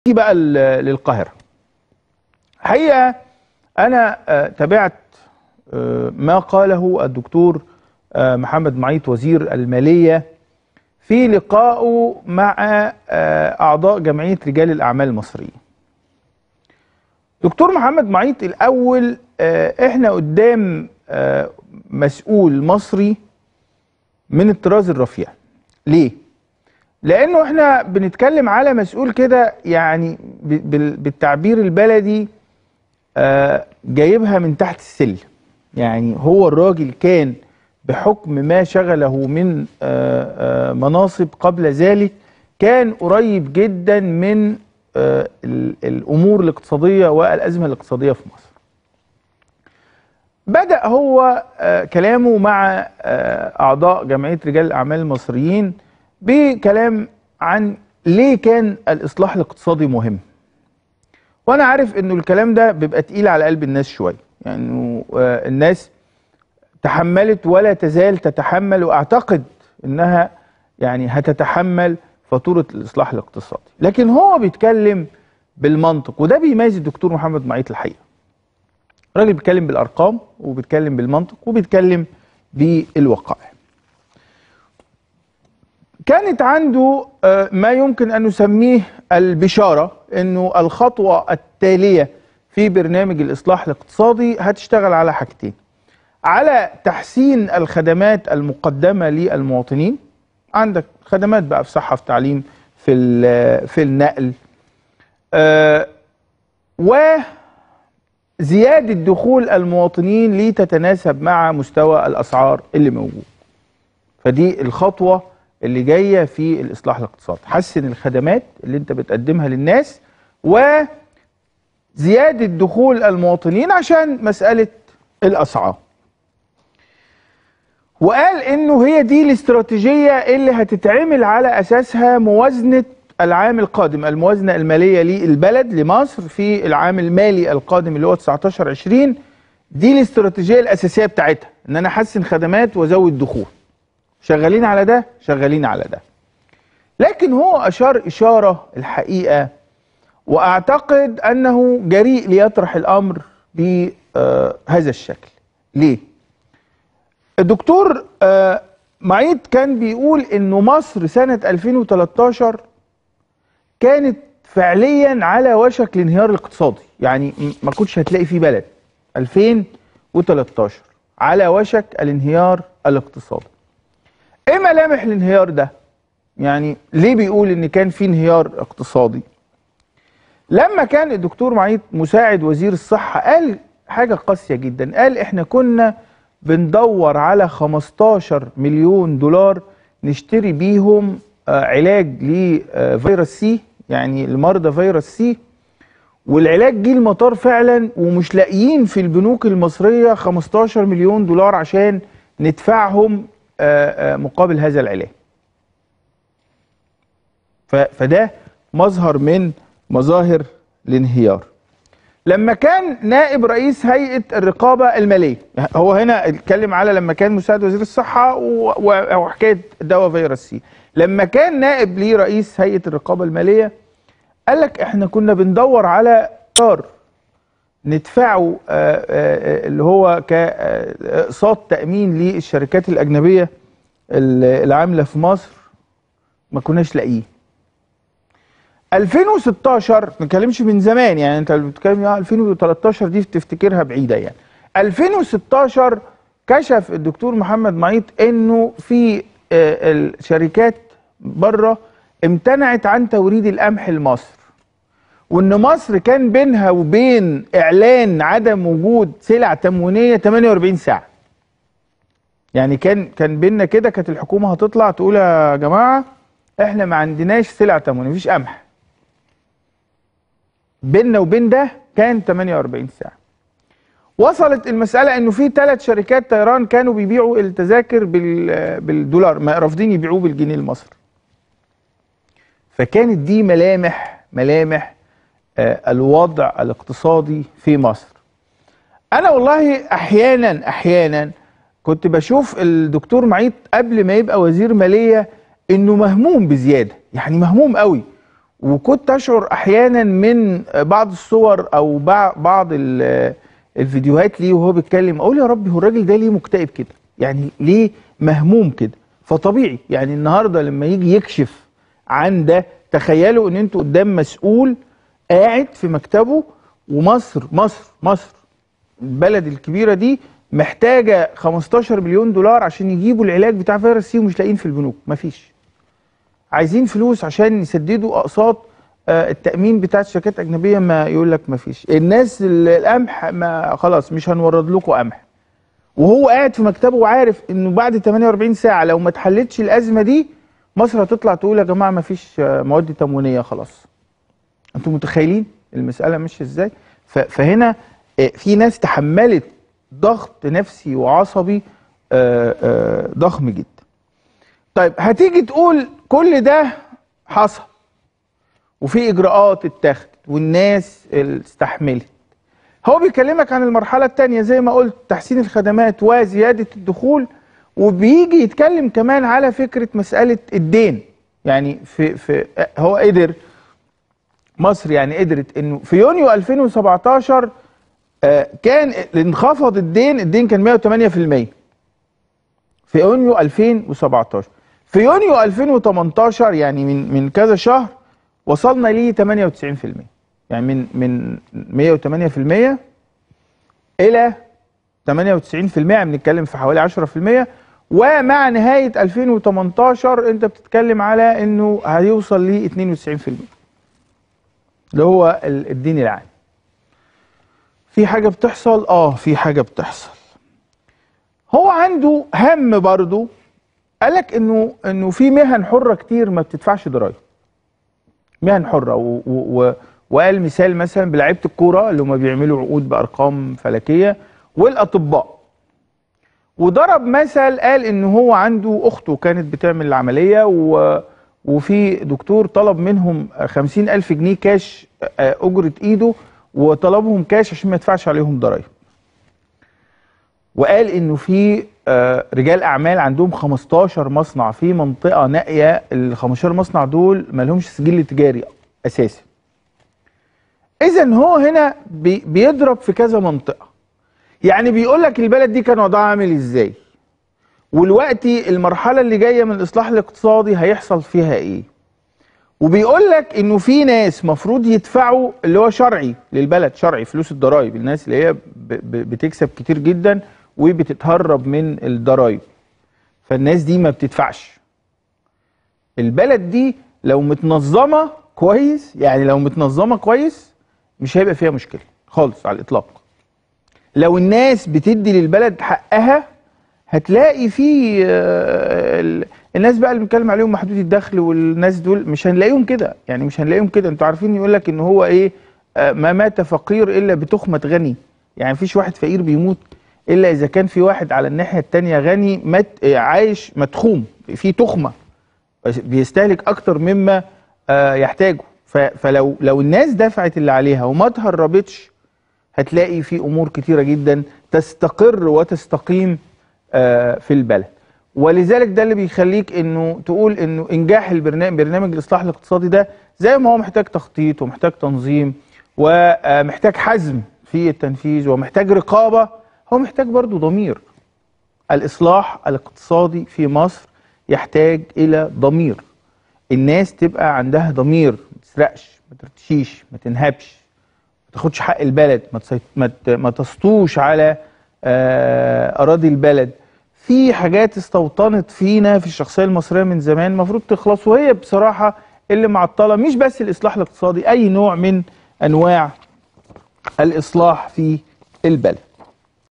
نيجي بقى ل- للقاهرة حقيقة أنا آه، تابعت آه، ما قاله الدكتور آه، محمد معيط وزير المالية في لقائه مع آه، أعضاء جمعية رجال الأعمال المصريين دكتور محمد معيط الأول آه، إحنا قدام آه، مسؤول مصري من الطراز الرفيع ليه؟ لانه احنا بنتكلم على مسؤول كده يعني ب- بال- بالتعبير البلدي آه، جايبها من تحت السلم يعني هو الراجل كان بحكم ما شغله من آه، آه، مناصب قبل ذلك كان قريب جدا من آه، ال- الامور الاقتصاديه والازمه الاقتصاديه في مصر بدأ هو آه، كلامه مع آه، أعضاء جمعية رجال الأعمال المصريين بكلام عن ليه كان الإصلاح الاقتصادي مهم وأنا عارف إنه الكلام ده بيبقى تقيل على قلب الناس شوية يعني إنه، آه، الناس تحملت ولا تزال تتحمل وأعتقد إنها يعني هتتحمل فاتورة الإصلاح الاقتصادي لكن هو بيتكلم بالمنطق وده بيميز الدكتور محمد معيط الحقيقة راجل بيتكلم بالارقام وبيتكلم بالمنطق وبيتكلم بالوقائع كانت عنده آه، ما يمكن ان نسميه البشاره انه الخطوه التاليه في برنامج الاصلاح الاقتصادي هتشتغل على حاجتين على تحسين الخدمات المقدمه للمواطنين عندك خدمات بقى في صحه في تعليم في ال- في النقل آه، و زيادة دخول المواطنين لتتناسب مع مستوى الأسعار اللي موجود فدي الخطوة اللي جاية في الإصلاح الاقتصادي حسن الخدمات اللي انت بتقدمها للناس وزيادة دخول المواطنين عشان مسألة الأسعار وقال انه هي دي الاستراتيجية اللي هتتعمل على اساسها موازنة العام القادم الموازنة المالية للبلد لمصر في العام المالي القادم اللي هو 19 20 دي الاستراتيجية الاساسية بتاعتها ان انا احسن خدمات وازود دخول شغالين على ده شغالين على ده لكن هو اشار اشارة الحقيقة واعتقد انه جريء ليطرح الامر بهذا الشكل ليه الدكتور آه، معيط كان بيقول انه مصر سنة 2013 كانت فعليا على وشك الانهيار الاقتصادي يعني م- ما كنتش هتلاقي في بلد 2013 على وشك الانهيار الاقتصادي ايه ملامح الانهيار ده يعني ليه بيقول ان كان في انهيار اقتصادي لما كان الدكتور معيط مساعد وزير الصحة قال حاجة قاسية جدا قال احنا كنا بندور على 15 مليون دولار نشتري بيهم آه، علاج لفيروس سي يعني لمرضى فيروس سي والعلاج جه المطار فعلا ومش لاقيين في البنوك المصرية 15 مليون دولار عشان ندفعهم آه، آه، مقابل هذا العلاج ف- فده مظهر من مظاهر الانهيار لما كان نائب رئيس هيئة الرقابة المالية هو هنا اتكلم على لما كان مساعد وزير الصحة و- و- وحكاية دواء فيروس سي لما كان نائب لرئيس هيئة الرقابة المالية قال لك احنا كنا بندور على قرار ندفعه آه، آه، آه، اللي هو كاقساط تأمين للشركات الأجنبية ال- العاملة في مصر ما كناش لاقيه 2016 ما نتكلمش من زمان يعني انت اللي بتتكلم يا 2013 دي تفتكرها بعيده يعني 2016 كشف الدكتور محمد معيط انه في آه، الشركات بره امتنعت عن توريد القمح لمصر وان مصر كان بينها وبين اعلان عدم وجود سلع تموينيه 48 ساعه يعني كان كان بينا كده كانت الحكومه هتطلع تقول يا جماعه احنا ما عندناش سلع تموينيه مفيش قمح بيننا وبين ده كان 48 ساعه وصلت المساله انه في ثلاث شركات طيران كانوا بيبيعوا التذاكر بال- بالدولار ما رافضين يبيعوه بالجنيه المصري فكانت دي ملامح ملامح آه، الوضع الاقتصادي في مصر انا والله احيانا احيانا كنت بشوف الدكتور معيط قبل ما يبقى وزير ماليه انه مهموم بزياده يعني مهموم قوي وكنت اشعر احيانا من بعض الصور او بع- بعض ال- الفيديوهات ليه وهو بيتكلم اقول يا ربي هو الراجل ده ليه مكتئب كده يعني ليه مهموم كده فطبيعي يعني النهارده لما يجي يكشف عن ده تخيلوا ان انتوا قدام مسؤول قاعد في مكتبه ومصر مصر مصر البلد الكبيره دي محتاجه 15 مليون دولار عشان يجيبوا العلاج بتاع فيروس سي ومش لاقيين في البنوك مفيش عايزين فلوس عشان يسددوا اقساط آه، التامين بتاعت شركات اجنبيه ما يقول لك ما فيش الناس ال- القمح ما خلاص مش هنورد لكم قمح وهو قاعد في مكتبه وعارف انه بعد 48 ساعه لو ما اتحلتش الازمه دي مصر هتطلع تقول يا جماعه ما فيش آه، مواد تموينيه خلاص انتوا متخيلين المساله ماشيه ازاي ف- فهنا آه، في ناس تحملت ضغط نفسي وعصبي آه، آه، ضخم جدا طيب هتيجي تقول كل ده حصل وفي اجراءات اتخذت والناس استحملت هو بيكلمك عن المرحله الثانيه زي ما قلت تحسين الخدمات وزياده الدخول وبيجي يتكلم كمان على فكره مساله الدين يعني في في هو قدر مصر يعني قدرت انه في يونيو 2017 آه، كان انخفض الدين الدين كان 108% في يونيو 2017 في يونيو 2018 يعني من من كذا شهر وصلنا ل 98% يعني من من 108% الى 98% بنتكلم في حوالي 10% ومع نهايه 2018 انت بتتكلم على انه هيوصل ل 92% اللي هو ال- الدين العام في حاجه بتحصل اه في حاجه بتحصل هو عنده هم برضه قالك انه انه في مهن حره كتير ما بتدفعش ضرايب مهن حره و و و وقال مثال مثلا بلعيبه الكوره اللي هم بيعملوا عقود بارقام فلكيه والاطباء وضرب مثل قال ان هو عنده اخته كانت بتعمل العمليه و وفي دكتور طلب منهم خمسين ألف جنيه كاش آه، أجرة إيده وطلبهم كاش عشان ما يدفعش عليهم ضرايب وقال انه في آه، رجال اعمال عندهم 15 مصنع في منطقه نائيه ال 15 مصنع دول ما لهمش سجل تجاري اساسي اذا هو هنا بي- بيضرب في كذا منطقه يعني بيقول لك البلد دي كان وضعها عامل ازاي والوقتي المرحله اللي جايه من الاصلاح الاقتصادي هيحصل فيها ايه وبيقول لك انه في ناس مفروض يدفعوا اللي هو شرعي للبلد شرعي فلوس الضرايب الناس اللي هي ب- ب- بتكسب كتير جدا وبتتهرب من الضرايب فالناس دي ما بتدفعش البلد دي لو متنظمه كويس يعني لو متنظمه كويس مش هيبقى فيها مشكله خالص على الاطلاق لو الناس بتدي للبلد حقها هتلاقي في آه، ال- الناس بقى اللي بنتكلم عليهم محدود الدخل والناس دول مش هنلاقيهم كده يعني مش هنلاقيهم كده انتوا عارفين يقول لك ان هو ايه آه، ما مات فقير الا بتخمه غني يعني مفيش واحد فقير بيموت الا اذا كان في واحد على الناحيه التانية غني مات آه، عايش متخوم في تخمه بيستهلك اكتر مما آه، يحتاجه ف- فلو لو الناس دفعت اللي عليها وما تهربتش هتلاقي في امور كتيره جدا تستقر وتستقيم آه، في البلد ولذلك ده اللي بيخليك انه تقول انه انجاح البرنامج برنامج الاصلاح الاقتصادي ده زي ما هو محتاج تخطيط ومحتاج تنظيم ومحتاج حزم في التنفيذ ومحتاج رقابه هو محتاج برضو ضمير الاصلاح الاقتصادي في مصر يحتاج الى ضمير الناس تبقى عندها ضمير ما تسرقش ما ترتشيش ما تنهبش ما تاخدش حق البلد ما تسيط... ما, ت... ما تسطوش على آه... اراضي البلد في حاجات استوطنت فينا في الشخصيه المصريه من زمان المفروض تخلص وهي بصراحه اللي معطله مش بس الاصلاح الاقتصادي اي نوع من انواع الاصلاح في البلد